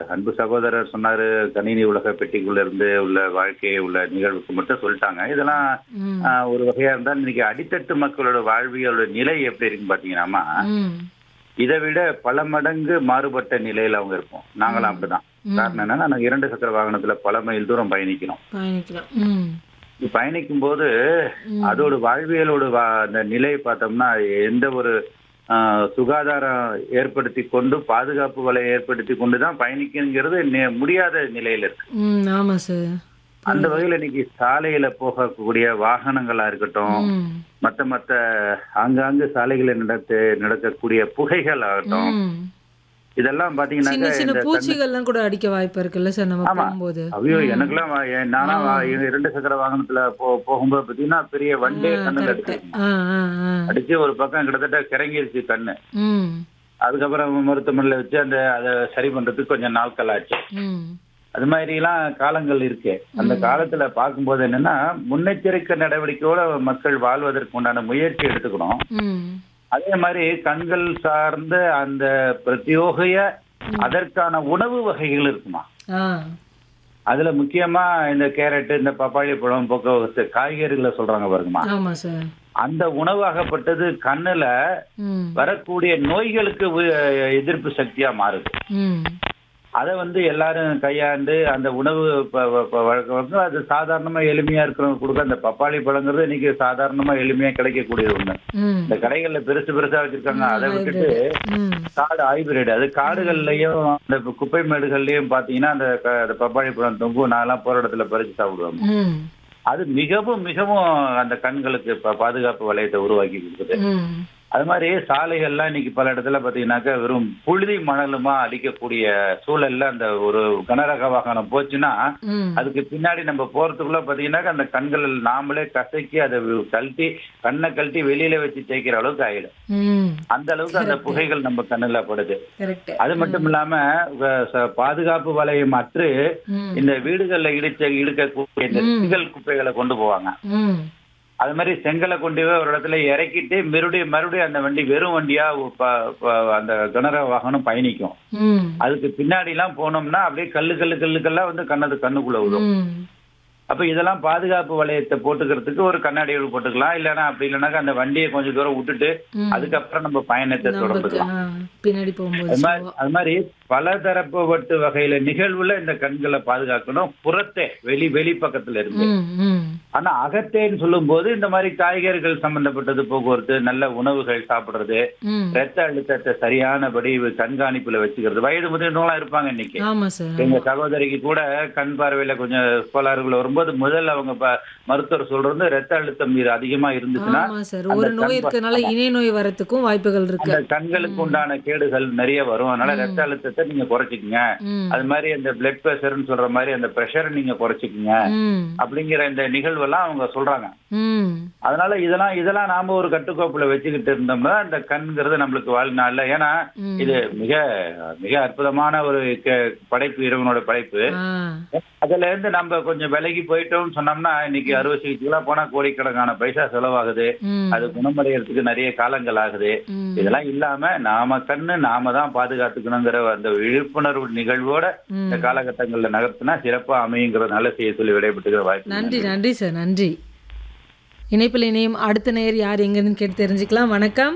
அன்பு சகோதரர் சொன்னாரு கணினி உலக பெட்டிக்குள்ள இருந்து உள்ள வாழ்க்கை உள்ள நிகழ்வுக்கு மட்டும் சொல்லிட்டாங்க இதெல்லாம் ம். ஆஹ், ஒரு வகையா இருந்தா இன்னைக்கு அடித்தட்டு மக்களோட வாழ்வியலோட நிலை எப்படி இருக்குன்னு பாத்தீங்கன்னா ம். இதை விட பல மடங்கு மாறுபட்ட நிலையில அவங்க இருப்போம் நாங்களும் அப்படிதான் ம். காரணம் என்னன்னா நாங்க இரண்டு சக்கர வாகனத்துல பல மைல் தூரம் பயணிக்கிறோம் பயணிக்கலாம் ம். பயணிக்கும் போது ம். அதோட வாழ்வியலோட வா- அந்த நிலையை பார்த்தோம்னா எந்த ஒரு ஆஹ், சுகாதாரம் ஏற்படுத்தி கொண்டு பாதுகாப்பு வலை ஏற்படுத்தி கொண்டு தான் பயணிக்குங்கிறது நி- முடியாத நிலையில இருக்கு ம் ஆமா சார் அந்த வகையில இன்னைக்கு சாலையில போகக்கூடிய வாகனங்களா இருக்கட்டும் ம். மத்த மத்த ஆங்காங்கு சாலைகளில் நடத்த நடக்கக்கூடிய புகைகள் ஆகட்டும் ம். இதெல்லாம் சின்ன பாத்தீங்கன்னாக்க சின்ன இந்த பூச்சிகள்லாம் கூட அடிக்க வாய்ப்பு இருக்குல்ல சார் நம்ம ஆமா. போகும்போது ஐயோ எனக்கெல்லாம் வா- என் நானா வா- என் இரண்டு சக்கர வாகனத்துல போ போகும்போது பாத்தீங்கன்னா பெரிய வண்டே கண்ணுல கரெக்ட் அடிச்சு ஆ ஆ ஆ அடிச்சு ஒரு பக்கம் கிட்டத்தட்ட கிறங்கிருச்சு கண்ணு ம் அதுக்கப்புறம் மருத்துவமனையில வச்சு அந்த அதை சரி பண்றதுக்கு கொஞ்சம் நாட்கள் ஆச்சு ம் அது மாதிரி எல்லாம் காலங்கள் இருக்கு அந்த காலத்துல பார்க்கும்போது என்னன்னா முன்னெச்சரிக்கை நடவடிக்கையோட மக்கள் வாழ்வதற்கு உண்டான முயற்சி எடுத்துக்கணும் ம் அதே மாதிரி கண்கள் சார்ந்த அந்த பிரத்யோகைய அதற்கான உணவு வகைகள் இருக்குமா ஆ அதுல முக்கியமா இந்த கேரட் இந்த பப்பாளி பழம் போக்குவரத்து காய்கறிகளை சொல்றாங்க பாருங்கம்மா ஆமா சார் அந்த உணவாகப்பட்டது கண்ணுல ம் வரக்கூடிய நோய்களுக்கு வி- எதிர்ப்பு சக்தியா மாறுது ம் அதை வந்து எல்லாரும் கையாண்டு அந்த உணவு ப- ப- ப- வழக்கம் வந்து அது சாதாரணமா எளிமையா இருக்கிறவங்க கொடுக்க அந்த பப்பாளி பழங்கிறது இன்னைக்கு சாதாரணமா எளிமையா கிடைக்கக்கூடிய ஒண்ணு ம் இந்த கடைகள்ல பெருசு பெருசா வச்சிருக்காங்க அதை விட்டுட்டு ம் காடு ஹைபிரிட் அது காடுகள்லயும் அந்த குப்பை மேடுகள்லயும் பாத்தீங்கன்னா அந்த க- அந்த பப்பாளி பழம் தொங்கும் நான்லாம் போற இடத்துல பறிச்சு சாப்பிடுவாங்க ம் அது மிகவும் மிகவும் அந்த கண்களுக்கு ப- பாதுகாப்பு வளையத்தை உருவாக்கி கொடுக்குது ம் அது மாதிரி சாலைகள்லாம் இன்னைக்கு பல இடத்துல பாத்தீங்கன்னாக்கா வெறும் புழுதி மணலுமா அடிக்கக்கூடிய சூழல்ல அந்த ஒரு கனரக வாகனம் போச்சுன்னா ம் அதுக்கு பின்னாடி நம்ம போறதுக்குள்ள பாத்தீங்கன்னாக்கா அந்த கண்கள் நாமளே கசக்கி அதை கழட்டி கண்ணை கழட்டி வெளியில வச்சு தேய்க்கிற அளவுக்கு ஆயிடும் ம் அந்த அளவுக்கு அந்த புகைகள் நம்ம கண்ணுல படுது கரெக்ட் அது மட்டும் இல்லாம வ- ச- பாதுகாப்பு வலையம் அற்று ம் இந்த வீடுகள்ல இடிச்ச இடுக்கக்கூடிய இந்த ம். செங்கல் குப்பைகளை கொண்டு போவாங்க ம் அது மாதிரி செங்கலை கொண்டு போய் ஒரு இடத்துல இறக்கிட்டு மறுபடியும் மறுபடியும் அந்த வண்டி வெறும் வண்டியா ப- ப- அந்த கனரக வாகனம் பயணிக்கும் ம் அதுக்கு பின்னாடி எல்லாம் போனோம்னா அப்படியே கல்லு கல்லு கல்லுக்கெல்லாம் வந்து கண்ணது கண்ணுக்குள்ள விடும் ம் அப்ப இதெல்லாம் பாதுகாப்பு வளையத்தை போட்டுக்கிறதுக்கு ஒரு கண்ணாடி போட்டுக்கலாம் இல்லைன்னா அப்படி இல்லைனாக்கா அந்த வண்டியை கொஞ்சம் தூரம் விட்டுட்டு ம். அதுக்கப்புறம் நம்ம பயணத்தை நமக்கு தொடர்ந்துக்கலாம் ஆ, பின்னாடி போகும்போது அது மாதிரி அது மாதிரி பல தரப்பட்டு வகையில நிகழ்வுல இந்த கண்களை பாதுகாக்கணும் புறத்தே வெளி வெளி பக்கத்துல இருந்து ம் ம் ஆனா அகத்தேன்னு சொல்லும்போது இந்த மாதிரி காய்கறிகள் சம்பந்தப்பட்டது போக்குவரத்து நல்ல உணவுகள் சாப்பிடுறது ம் ரத்த அழுத்தத்தை சரியானபடி கண்காணிப்புல வச்சுக்கிறது வயது முதிர்ந்தவங்களா இருப்பாங்க இன்னைக்கு ஆமா சார் எங்க சகோதரிக்கு கூட கண் பார்வையில கொஞ்சம் கோளாறுகள் வரும்போது முதல்ல அவங்க ப- மருத்துவர் சொல்றது ரத்த அழுத்தம் இது அதிகமா இருந்துச்சுன்னா ஆமா சார் அந்த ஒரு நோய் கண் இருக்கனால இணை நோய் வரத்துக்கும் வாய்ப்புகள் இருக்கு அந்த கண்களுக்கு உண்டான கேடுகள் நிறைய வரும் அதனால ரத்த அழுத்தத்தை நீங்க குறைச்சிக்கங்க ம் அது மாதிரி அந்த பிளட் பிரஷர்னு சொல்ற மாதிரி அந்த பிரஷரை நீங்க குறைச்சிக்கங்க ம் அப்படிங்கிற இந்த நிகழ்வெல்லாம் அவங்க சொல்றாங்க ம் அதனால இதெல்லாம் இதெல்லாம் நாம ஒரு கட்டுக்கோப்புல வச்சுக்கிட்டு இருந்தோம்னா இந்த கண்கிறது நம்மளுக்கு வாழ்நாள்ல ஏன்னா ம். இது மிக மிக அற்புதமான ஒரு க- படைப்பு இறைவனோட படைப்பு ஆ அதுல இருந்து நம்ம கொஞ்சம் விலகி போயிட்டோம்னு சொன்னோம்னா இன்னைக்கு அறுவை சிகிச்சைக்கெல்லாம் போனா கோடிக்கணக்கான பைசா செலவாகுது ம் அது குணமடைகிறதுக்கு நிறைய காலங்கள் ஆகுது ம் இதெல்லாம் இல்லாம நாம கண்ணு நாம தான் பாதுகாத்துக்கணுங்கிற அந்த விழிப்புணர்வு நிகழ்வோட ம் இந்த காலகட்டங்கள்ல நகர்த்தினா சிறப்பா அமையுங்கிறதுனால செய்ய சொல்லி விடைபெற்றுக்கிற வாய்ப்பு நன்றி நன்றி சார் நன்றி இணைப்பில் இணையம் அடுத்த நேர் யார் எங்கேருந்து கேட்டு தெரிஞ்சுக்கலாம் வணக்கம்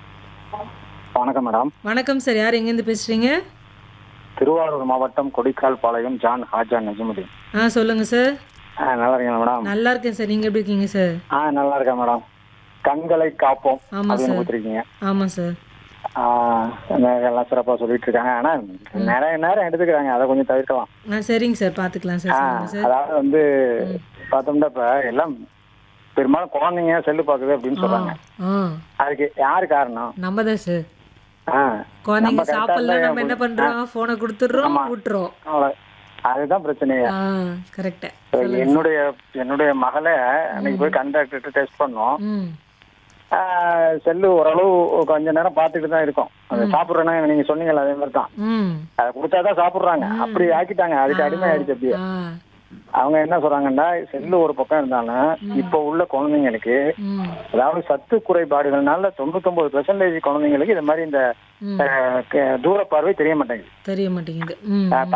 வணக்கம் மேடம் வணக்கம் சார் யார் எங்கேருந்து பேசுறீங்க திருவாரூர் மாவட்டம் கொடிக்கால் பாளையம் ஜான் ஹாஜா நஜமுதீன் ஆ சொல்லுங்க சார் ஆ நல்லா இருக்கீங்களா மேடம் நல்லா இருக்கேன் சார் நீங்க எப்படி இருக்கீங்க சார் ஆ நல்லா இருக்கேன் மேடம் கண்களை காப்போம் ஆமா அப்படின்னு சார் கொடுத்துருக்கீங்க ஆமா சார் ஆ, இந்த எல்லாம் சிறப்பா சொல்லிட்டு இருக்காங்க ஆனா நிறைய நேரம் எடுத்துக்கிறாங்க அதை கொஞ்சம் தவிர்க்கலாம் ஆ சரிங்க சார் பார்த்துக்கலாம் சார் ஆ, சொல்லுங்க சார் அதாவது வந்து பார்த்தோம்னா இப்ப எல்லாம் பெரும்பாலும் குழந்தைங்க செல்லு பாக்குது அப்படின்னு சொல்றாங்க ஆ அதுக்கு யாரு காரணம் நம்ம தான் சார் ஆ, குழந்தைங்க நம்ம correct ஆ சாப்பிடல இருந்தா நம்ம என்ன பண்றோம் போனை கொடுத்துடுறோம் விட்டுறோம் அவ்வளவு. அதுதான் பிரச்சனையே ஆ கரெக்டா இப்ப என்னுடைய என்னுடைய மகளை அன்னைக்கு போய் கண்டாக்டர் டெஸ்ட் பண்ணோம் ம் ஆஹ் செல்லு ஓரளவு கொஞ்ச நேரம் பார்த்துட்டு தான் இருக்கும் அது சாப்பிட்றேன்னா நீங்க சொன்னீங்கல்ல அதே மாதிரி தான் ம் அதை கொடுத்தாதான் சாப்பிட்றாங்க அப்படி ஆக்கிட்டாங்க அதுக்கு அடிமை ஆயிடுச்சு அப்படியே ஆ அவங்க என்ன சொல்றாங்கன்னா செல்லு ஒரு பக்கம் இருந்தாலும் இப்போ உள்ள குழந்தைங்களுக்கு ம் அதாவது சத்து குறைபாடுகள்னால தொண்ணூத்தொன்பது பெர்சன்டேஜ் குழந்தைங்களுக்கு இது மாதிரி இந்த ம். ஆஹ் க- தூர பார்வை தெரிய மாட்டேங்குது தெரிய மாட்டேங்குது ம் ஆஹ்